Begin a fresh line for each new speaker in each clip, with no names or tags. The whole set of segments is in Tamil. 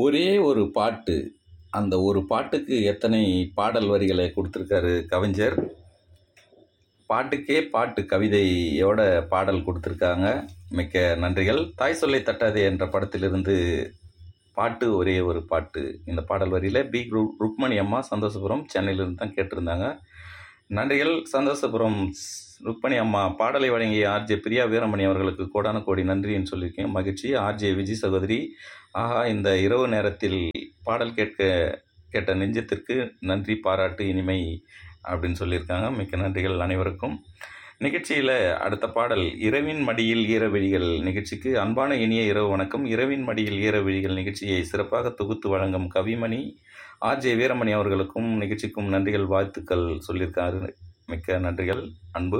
ஒரே ஒரு பாட்டு அந்த ஒரு பாட்டுக்கு எத்தனை பாடல் வரிகளை கொடுத்துருக்காரு கவிஞர் பாட்டுக்கே பாட்டு கவிதையோட பாடல் கொடுத்துருக்காங்க மிக்க நன்றிகள் தாய் சொல்லை தட்டாதே என்ற படத்திலிருந்து பாட்டு ஒரே ஒரு பாட்டு இந்த பாடல் வரியில் பி ரு ருக்மணி அம்மா சந்தோஷபுரம் சென்னையிலிருந்து தான் கேட்டிருந்தாங்க நன்றிகள் சந்தோஷபுரம் ஸ்- ருக்மணி அம்மா பாடலை வழங்கிய ஆர்ஜே பிரியா வீரமணி அவர்களுக்கு கோடான கோடி நன்றின்னு சொல்லியிருக்கேன் மகிழ்ச்சி ஆர்ஜே விஜய் சகோதரி ஆஹா இந்த இரவு நேரத்தில் பாடல் கேட்க கேட்ட நெஞ்சத்திற்கு நன்றி பாராட்டு இனிமை அப்படின்னு சொல்லியிருக்காங்க மிக்க நன்றிகள் அனைவருக்கும் நிகழ்ச்சியில் அடுத்த பாடல் இரவின் மடியில் ஈரவிழிகள் நிகழ்ச்சிக்கு அன்பான இனிய இரவு வணக்கம் இரவின் மடியில் ஈரவிழிகள் நிகழ்ச்சியை சிறப்பாக தொகுத்து வழங்கும் கவிமணி ஆர்ஜே வீரமணி அவர்களுக்கும் நிகழ்ச்சிக்கும் நன்றிகள் வாழ்த்துக்கள் சொல்லியிருக்காரு மிக்க நன்றிகள் அன்பு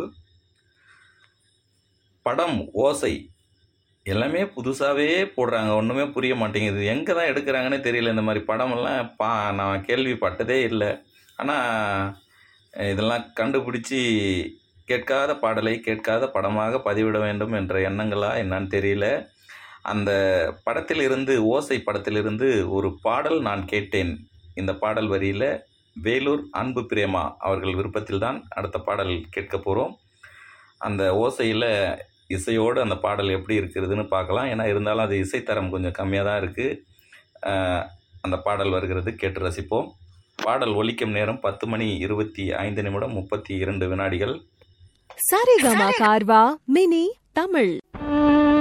படம் ஓசை எல்லாமே புதுசாகவே போடுறாங்க ஒன்றுமே புரிய மாட்டேங்குது எங்கே தான் எடுக்கிறாங்கன்னே தெரியல இந்த மாதிரி படமெல்லாம் பா நான் கேள்விப்பட்டதே இல்லை ஆனால் இதெல்லாம் கண்டுபிடிச்சி கேட்காத பாடலை கேட்காத படமாக பதிவிட வேண்டும் என்ற எண்ணங்களா என்னன்னு தெரியல அந்த படத்திலிருந்து ஓசை படத்திலிருந்து ஒரு பாடல் நான் கேட்டேன் இந்த பாடல் வரியில் வேலூர் அன்பு பிரேமா அவர்கள் விருப்பத்தில் தான் அடுத்த பாடல் கேட்க போகிறோம் அந்த ஓசையில் இசையோடு அந்த பாடல் எப்படி இருக்கிறதுன்னு பார்க்கலாம் ஏன்னா இருந்தாலும் அது இசைத்தரம் கொஞ்சம் கம்மியாக தான் இருக்குது அந்த பாடல் வருகிறது கேட்டு ரசிப்போம் பாடல் ஒலிக்கும் நேரம் பத்து மணி இருபத்தி ஐந்து நிமிடம் முப்பத்தி இரண்டு வினாடிகள்
சரிகமா கார்வா மினி தமிழ்